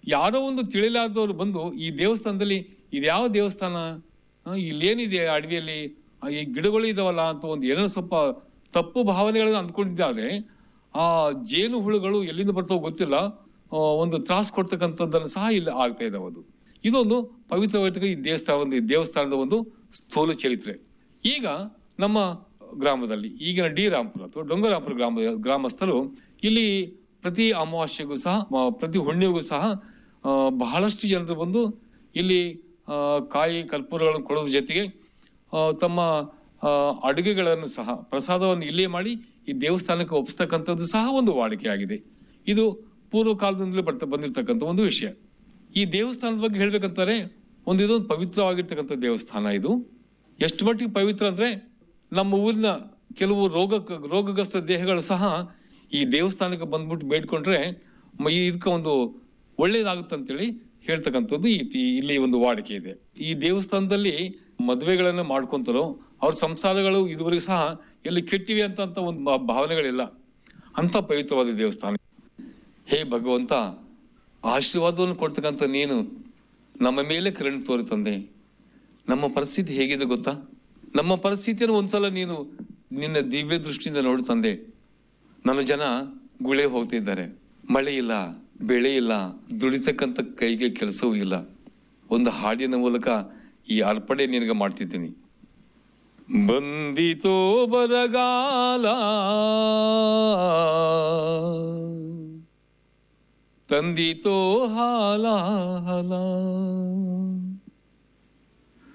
ಯಾರೋ ಒಂದು ತಿಳಿಲಾರ್ದವ್ರು ಬಂದು ಈ ದೇವಸ್ಥಾನದಲ್ಲಿ ಇದ್ಯಾವ ದೇವಸ್ಥಾನ ಆ, ಇಲ್ಲೇನಿದೆ ಅಡವಿಯಲ್ಲಿ ಆ, ಈ ಗಿಡಗಳು ಇದಾವಲ್ಲ ಅಂತ ಒಂದು ಏನೋ ಸ್ವಲ್ಪ ತಪ್ಪು ಭಾವನೆಗಳನ್ನ ಅಂದ್ಕೊಂಡಿದ್ದಾರೆ ಆ ಜೇನು ಹುಳುಗಳು ಎಲ್ಲಿಂದ ಬರ್ತಾವೋ ಗೊತ್ತಿಲ್ಲ ಆ, ಒಂದು ತ್ರಾಸ್ ಕೊಡ್ತಕ್ಕಂಥದ್ದನ್ನು ಸಹ ಇಲ್ಲಿ ಆಗ್ತಾ ಇದಾವೆ ಅದು ಇದೊಂದು ಪವಿತ್ರವಾಗಿರ್ತಕ್ಕ ಈ ದೇವಸ್ಥಾನ ಒಂದು ಈ ದೇವಸ್ಥಾನದ ಒಂದು ಸ್ಥೂಲ ಚರಿತ್ರೆ ಈಗ ನಮ್ಮ ಗ್ರಾಮದಲ್ಲಿ ಈಗಿನ ಡಿ ರಾಂಪುರ ಅಥವಾ ಡೊಂಗರಾಂಪುರ ಗ್ರಾಮದ ಗ್ರಾಮಸ್ಥರು ಇಲ್ಲಿ ಪ್ರತಿ ಅಮಾವಾಸ್ಯೆಗೂ ಸಹ ಮ- ಪ್ರತಿ ಹುಣ್ಣಿಮೆಗೂ ಸಹ ಆ, ಬಹಳಷ್ಟು ಜನರು ಬಂದು ಇಲ್ಲಿ ಆ, ಕಾಯಿ ಕರ್ಪೂರಗಳನ್ನು ಕೊಡೋದ್ರ ಜೊತೆಗೆ ಆ, ತಮ್ಮ ಆ, ಅಡುಗೆಗಳನ್ನು ಸಹ ಪ್ರಸಾದವನ್ನು ಇಲ್ಲೇ ಮಾಡಿ ಈ ದೇವಸ್ಥಾನಕ್ಕೆ ಒಪ್ಪಿಸ್ತಕ್ಕಂಥದ್ದು ಸಹ ಒಂದು ವಾಡಿಕೆಯಾಗಿದೆ ಇದು ಪೂರ್ವ ಕಾಲದಿಂದಲೇ ಬರ್ತಾ ಬಂದಿರತಕ್ಕಂಥ ಒಂದು ವಿಷಯ ಈ ದೇವಸ್ಥಾನದ ಬಗ್ಗೆ ಹೇಳ್ಬೇಕಂತಾರೆ ಒಂದು ಇದೊಂದು ಪವಿತ್ರವಾಗಿರ್ತಕ್ಕಂಥ ದೇವಸ್ಥಾನ ಇದು ಎಷ್ಟು ಮಟ್ಟಿಗೆ ಪವಿತ್ರ ಅಂದ್ರೆ ನಮ್ಮ ಊರಿನ ಕೆಲವು ರೋಗ ರೋಗಗ್ರಸ್ತ ದೇಹಗಳು ಸಹ ಈ ದೇವಸ್ಥಾನಕ್ಕೆ ಬಂದ್ಬಿಟ್ಟು ಬೇಡ್ಕೊಂಡ್ರೆ ಮ- ಈ ಇದಕ್ಕೆ ಒಂದು ಒಳ್ಳೇದಾಗುತ್ತಂತೇಳಿ ಹೇಳ್ತಕ್ಕಂಥದ್ದು ಈ ಈ- ಇಲ್ಲಿ ಒಂದು ವಾಡಿಕೆ ಇದೆ ಈ ದೇವಸ್ಥಾನದಲ್ಲಿ ಮದುವೆಗಳನ್ನ ಮಾಡ್ಕೊಂತಾರೋ ಅವ್ರ ಸಂಸಾರಗಳು ಇದುವರೆಗೂ ಸಹ ಎಲ್ಲಿ ಕೆಟ್ಟಿವೆ ಅಂತ ಅಂತ ಒಂದು ಭಾ- ಭಾವನೆಗಳಿಲ್ಲ ಅಂತ ಪವಿತ್ರವಾದ ದೇವಸ್ಥಾನ ಹೇ ಭಗವಂತ ಆಶೀರ್ವಾದವನ್ನು ಕೊಡ್ತಕ್ಕಂಥ ನೀನು ನಮ್ಮ ಮೇಲೆ ಕರುಣೆ ತೋರಿ ತಂದೆ ನಮ್ಮ ಪರಿಸ್ಥಿತಿ ಹೇಗಿದೆ ಗೊತ್ತಾ ನಮ್ಮ ಪರಿಸ್ಥಿತಿಯನ್ನು ಒಂದ್ಸಲ ನೀನು ನಿನ್ನ ದಿವ್ಯ ದೃಷ್ಟಿಯಿಂದ ನೋಡು ತಂದೆ ನಮ್ಮ ಜನ ಗುಳೆ ಹೋಗ್ತಿದ್ದಾರೆ ಮಳೆ ಇಲ್ಲ ಬೆಳೆ ಇಲ್ಲ ದುಡಿತಕ್ಕಂಥ ಕೈಗೆ ಕೆಲಸವೂ ಇಲ್ಲ ಒಂದು ಹಾಡಿನ ಮೂಲಕ ಈ ಅರ್ಪಣೆ ನಿನಗೆ ಮಾಡ್ತಿದ್ದೀನಿ ಬಂದಿತೋ ಬರಗಾಲ ತಂದಿತೋ ಹಾಲ ಹಲ